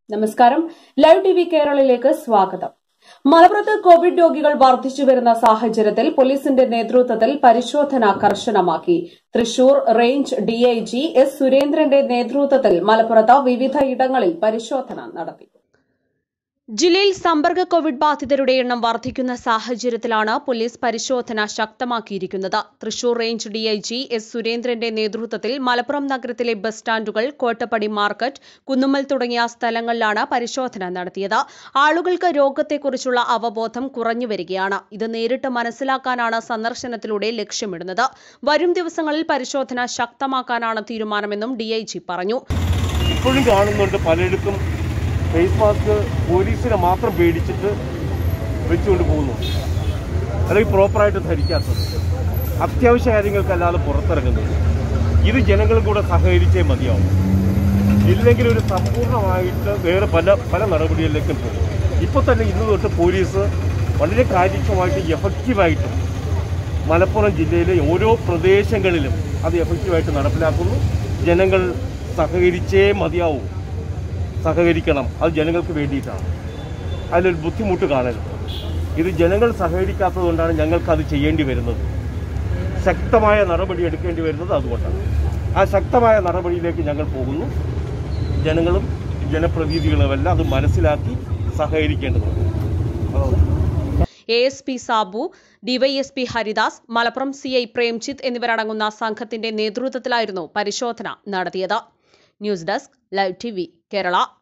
നമസ്കാരം live T V കേരളയിലേക്ക് സ്വാഗതം മലപ്പുറത്ത് കോവിഡ് രോഗികൾ വർദ്ധിച്ചു വരുന്ന സാഹചര്യത്തിൽ പോലീസിന്റെ നേതൃത്വത്തിൽ പരിശോധന കർശനമാക്കി തൃശൂർ റേഞ്ച് ഡിഐജി എസ് സുരേന്ദ്രന്റെ നേതൃത്വത്തിൽ മലപ്പുറത്ത് വിവിധ ഇടങ്ങളിൽ പരിശോധന നടത്തി ജില്ലയിൽ സമ്പർക്ക കോവിഡ് ബാധിതരുടെ എണ്ണം വർദ്ധിക്കുന്ന സാഹചര്യത്തിലാണ് പോലീസ് പരിശോധന ശക്തമാക്കിയിരിക്കുന്നത് തൃശൂർ റേഞ്ച് ഡിഐജി എസ് സുരേന്ദ്രന്റെ നേതൃത്വത്തിൽ മലപ്പുറം നഗരത്തിലെ ബസ് സ്റ്റാൻഡുകൾ കോട്ടപ്പടി മാർക്കറ്റ് കുന്നുമ്മൽ തുടങ്ങിയ സ്ഥലങ്ങളിലാണ് പരിശോധന നടത്തിയത് ആളുകൾക്ക് രോഗത്തെക്കുറിച്ചുള്ള അവബോധം കുറഞ്ഞു വരികയാണ് ഇത് നേരിട്ട് മനസ്സിലാക്കാനാണ് സന്ദർശനത്തിലൂടെ ലക്ഷ്യമിടുന്നത് വരും ദിവസങ്ങളിൽ പരിശോധന ശക്തമാക്കാനാണ് തീരുമാനമെന്നും ഡിഐജി പറഞ്ഞു ഇപ്പോഴും കാണുന്നുണ്ട് പലയിടത്തും ഫേസ് മാസ്ക് പോലീസിനെ മാത്രം പേടിച്ചിട്ട് വെച്ചുകൊണ്ട് പോകുന്നു അല്ലെങ്കിൽ പ്രോപ്പറായിട്ട് ധരിക്കാത്തത് അത്യാവശ്യ കാര്യങ്ങൾക്കല്ലാതെ പുറത്തിറങ്ങുന്നത് ഇത് ജനങ്ങളും കൂടെ സഹകരിച്ചേ മതിയാവും ഇല്ലെങ്കിൽ ഒരു സമ്പൂർണ്ണമായിട്ട് വേറെ പല പല നടപടികളിലേക്കും പോകും ഇപ്പോൾ തന്നെ ഇന്ന് തൊട്ട് പോലീസ് വളരെ കാര്യക്ഷമമായിട്ട് എഫക്റ്റീവായിട്ട് മലപ്പുറം ജില്ലയിലെ ഓരോ പ്രദേശങ്ങളിലും അത് എഫക്റ്റീവായിട്ട് നടപ്പിലാക്കുന്നു ജനങ്ങൾ സഹകരിച്ചേ മതിയാവൂ സഹകരിക്കണം അത് ജനങ്ങൾക്ക് വേണ്ടിയിട്ടാണ് അതിലൊരു ബുദ്ധിമുട്ട് കാണരുത് ഇത് ജനങ്ങൾ സഹകരിക്കാത്തത് കൊണ്ടാണ് ഞങ്ങൾക്ക് അത് ചെയ്യേണ്ടി വരുന്നത് ശക്തമായ നടപടി എടുക്കേണ്ടി വരുന്നത് അതുകൊണ്ടാണ് ആ ശക്തമായ നടപടിയിലേക്ക് ഞങ്ങൾ പോകുന്നു ജനങ്ങളും ജനപ്രതിനിധികളുമെല്ലാം അത് മനസ്സിലാക്കി സഹകരിക്കേണ്ടതുണ്ട് അതാണ് A S P Sabu DYSP Haridas Malappuram C I Premjith എന്നിവരടങ്ങുന്ന സംഘത്തിന്റെ നേതൃത്വത്തിലായിരുന്നു പരിശോധന നടത്തിയത് news desk live T Kerala